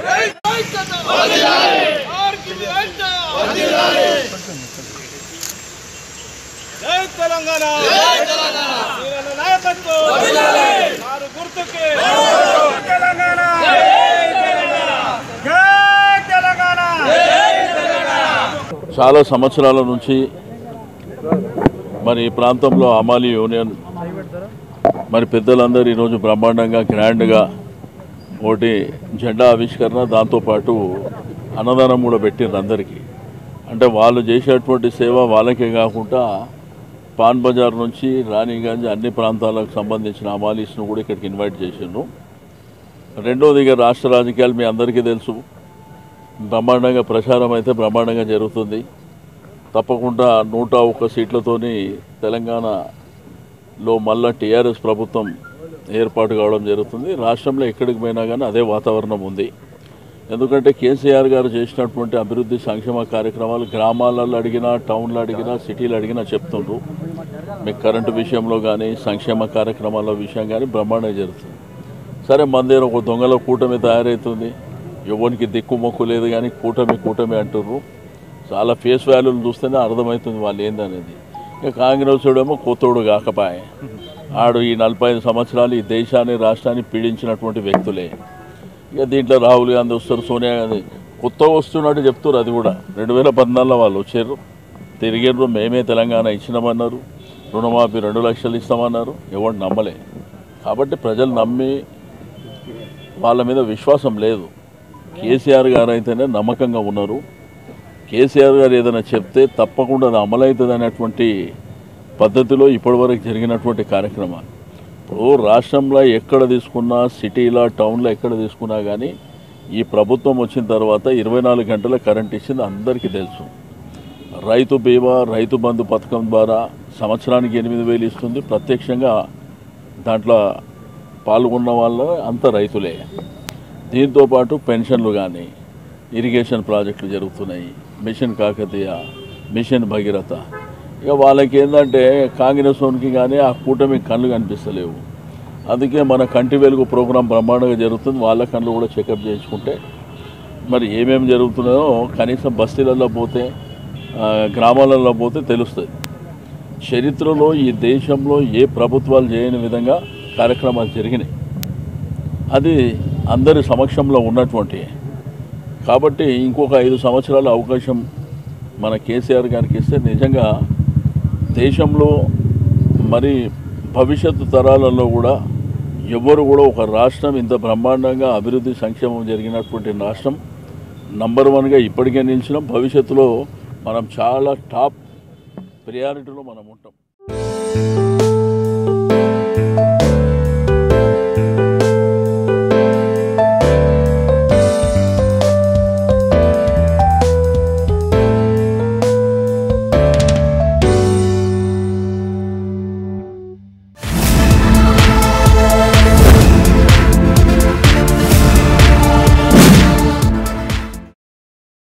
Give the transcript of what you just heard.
జై తెలంగాణ వీరన్న నాయకత్వం వారు గుర్తుకే తెలంగాణ జై తెలంగాణ చాలా సంవత్సరాల నుంచి మరి ఈ ప్రాంతంలో అమాలి యూనియన్ మరి పెద్దలందరూ ఈరోజు బ్రహ్మాండంగా గ్రాండ్గా ఒకటి జెండా ఆవిష్కరణ దాంతోపాటు అన్నదానం కూడా పెట్టిండ్రు అందరికీ అంటే వాళ్ళు చేసేటువంటి సేవ వాళ్ళకే కాకుండా పాన్ బజార్ నుంచి రాణిగంజ్ అన్ని ప్రాంతాలకు సంబంధించిన అమాలీస్ను కూడా ఇక్కడికి ఇన్వైట్ చేసిండ్రు రెండోది ఇక రాష్ట్ర రాజకీయాలు మీ అందరికీ తెలుసు బ్రహ్మాండంగా ప్రచారం అయితే బ్రహ్మాండంగా జరుగుతుంది తప్పకుండా నూట ఒక్క సీట్లతోని తెలంగాణలో మళ్ళా టీఆర్ఎస్ ప్రభుత్వం ఏర్పాటు కావడం జరుగుతుంది రాష్ట్రంలో ఎక్కడికి పోయినా కానీ అదే వాతావరణం ఉంది ఎందుకంటే కేసీఆర్ గారు చేసినటువంటి అభివృద్ధి సంక్షేమ కార్యక్రమాలు గ్రామాలలో అడిగినా టౌన్లో అడిగినా సిటీలో అడిగినా చెప్తుండ్రు మీకు కరెంటు విషయంలో కానీ సంక్షేమ కార్యక్రమాల విషయం కానీ బ్రహ్మాండంగా జరుగుతుంది సరే మన దగ్గర ఒక దొంగల కూటమి తయారవుతుంది ఎవరికి దిక్కు మొక్కు లేదు కానీ కూటమి కూటమి అంటుర్రు చాలా ఫేస్ వాల్యూలు చూస్తేనే అర్థమవుతుంది వాళ్ళు ఏందనేది ఇక కాంగ్రెస్ ఏమో కొత్తోడు కాకపాయే ఆడు ఈ నలభై ఐదు సంవత్సరాలు ఈ దేశాన్ని రాష్ట్రాన్ని పీడించినటువంటి వ్యక్తులే ఇక దీంట్లో రాహుల్ గాంధీ వస్తారు సోనియా గాంధీ కొత్త వస్తున్నట్టు చెప్తారు అది కూడా రెండు వేల పద్నాలుగులో వాళ్ళు వచ్చారు తిరిగిర్రు మేమే తెలంగాణ ఇచ్చినామన్నారు రుణమాఫీ రెండు లక్షలు ఇస్తామన్నారు ఎవరు నమ్మలే కాబట్టి ప్రజలు నమ్మి వాళ్ళ మీద విశ్వాసం లేదు కేసీఆర్ గారు అయితేనే నమ్మకంగా ఉన్నారు కేసీఆర్ గారు ఏదైనా చెప్తే తప్పకుండా అది అమలవుతుంది అనేటువంటి పద్ధతిలో ఇప్పటివరకు జరిగినటువంటి కార్యక్రమాలు ఇప్పుడు రాష్ట్రంలో ఎక్కడ తీసుకున్నా సిటీలో టౌన్లో ఎక్కడ తీసుకున్నా కానీ ఈ ప్రభుత్వం వచ్చిన తర్వాత ఇరవై నాలుగు గంటల కరెంట్ ఇచ్చింది అందరికీ తెలుసు రైతు బీమా రైతు బంధు పథకం ద్వారా సంవత్సరానికి ఎనిమిది వేలు ఇస్తుంది ప్రత్యక్షంగా దాంట్లో పాల్గొన్న వాళ్ళ అంత రైతులే దీంతోపాటు పెన్షన్లు కానీ ఇరిగేషన్ ప్రాజెక్టులు జరుగుతున్నాయి మిషన్ కాకతీయ మిషన్ భగీరథ ఇక వాళ్ళకి ఏంటంటే కాంగ్రెస్ వానికి కానీ ఆ కూటమి కళ్ళు కనిపిస్తలేవు అందుకే మన కంటి వెలుగు ప్రోగ్రాం బ్రహ్మాండంగా జరుగుతుంది వాళ్ళ కళ్ళు కూడా చెకప్ చేయించుకుంటే మరి ఏమేమి జరుగుతున్నాయో కనీసం బస్తీలలో పోతే ఆ, గ్రామాలలో పోతే తెలుస్తుంది చరిత్రలో ఈ దేశంలో ఏ ప్రభుత్వాలు చేయని విధంగా కార్యక్రమాలు జరిగినాయి అది అందరి సమక్షంలో ఉన్నటువంటి కాబట్టి ఇంకొక ఐదు సంవత్సరాల అవకాశం మన కేసీఆర్ గారికి ఇస్తే నిజంగా దేశంలో మరి భవిష్యత్తు తరాలలో కూడా ఎవరు కూడా ఒక రాష్ట్రం ఇంత బ్రహ్మాండంగా అభివృద్ధి సంక్షేమం జరిగినటువంటి రాష్ట్రం నంబర్ వన్గా ఇప్పటికే నిలిచినాం భవిష్యత్తులో మనం చాలా టాప్ ప్రియారిటీలో మనం ఉంటాం